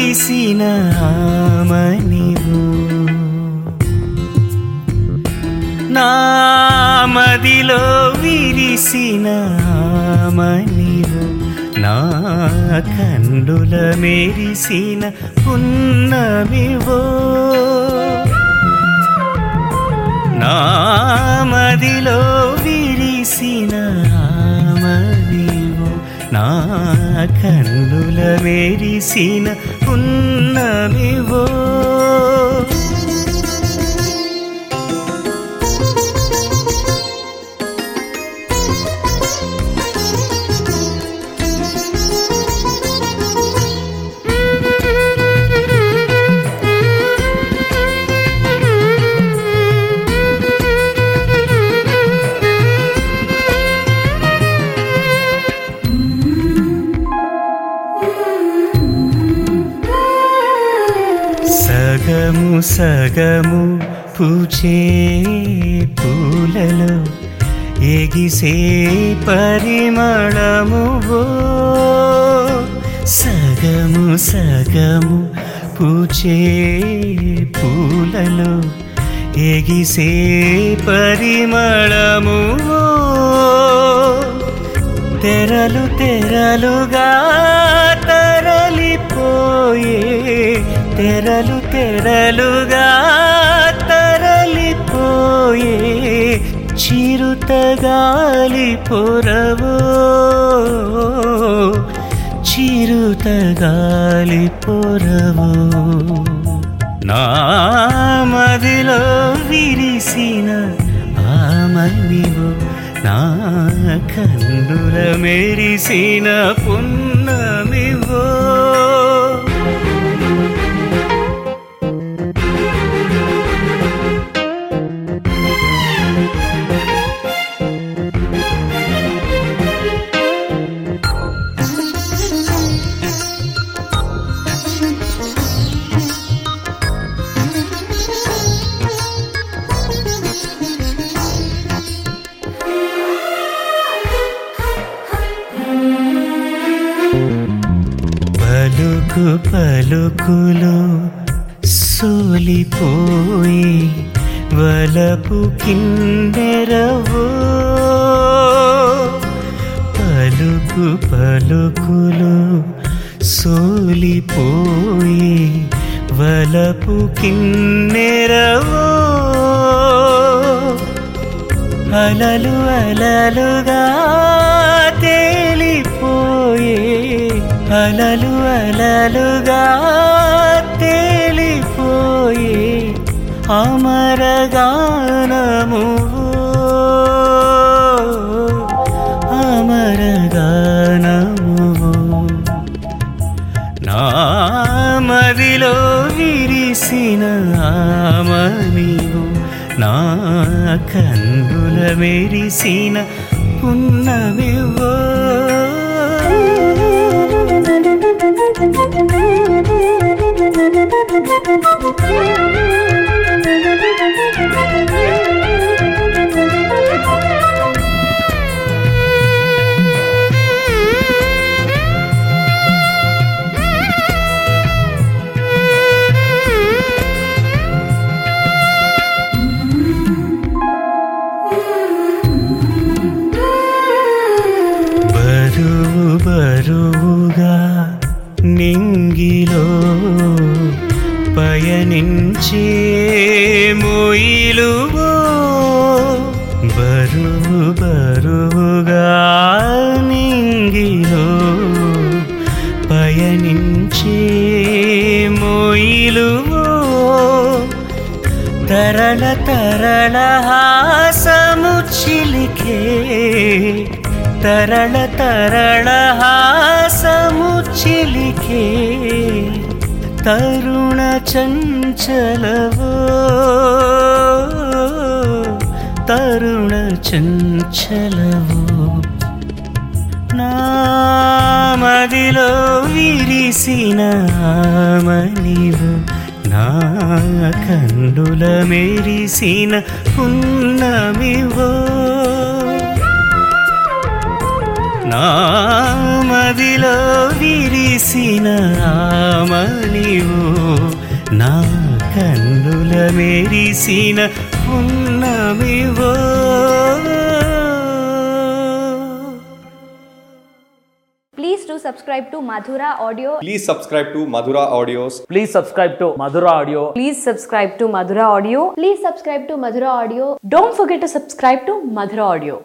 విరిసిన ఆమనివు నా మదిలో విరిసిన ఆమనివు నా కండుల మెరిసిన పున్నమివో నా మదిలో విరిసిన ఆమనివు నా కన్నుల మెరిసిన పున్నమివో సగము సగము పూచే పూలలో ఎగిసే పరిమళమువో సగము సగము పూచే పూలలో ఎగిసే పరిమళమువో తెరలు తెరలుగా తరలిపోయే తెరలు తెరలుగా తరలిపోయే చిరుతగాలి పొరవో చిరుతగాలి పొరవో నా మదిలో విరిసిన ఆమనివో నా కన్నుల మెరిసిన పున్నమివో పలుకు పలుకులు సోలిపోయి వలపు కిందెరవో పలుకు పలుకులు సోలిపోయి వలపు కిన్నెరవో అలలు అలలుగా తేలిపోయే అలలు అలలుగా తేలిపోయే అమరగానము అమరగానము నా మదిలో విరిసిన ఆమనివు నా కందుల మెరిసిన పున్నమివో బరువు బరువుగా నింగిలో పయనించే మొయిలువో బరువు బరువుగా నింగిలో పయనించే మొయిలువో తరళ తరళ హాసము చిలికే తరళ తరళ హాసము చిలికే తరుణ చంచలవో తరుణ చంచలవో నా మదిలో విరిసిన ఆమనివు నా కండుల మెరిసిన పున్నమివో నా మదిలో విరిసిన ఆమనివో నా కన్నుల మెరిసిన పున్నమివో Please do subscribe to Madhura Audio. Please subscribe to Madhura Audios. Please subscribe to Madhura Audio. Please subscribe to Madhura Audio. Please subscribe to Madhura Audio. Don't forget to subscribe to Madhura Audio.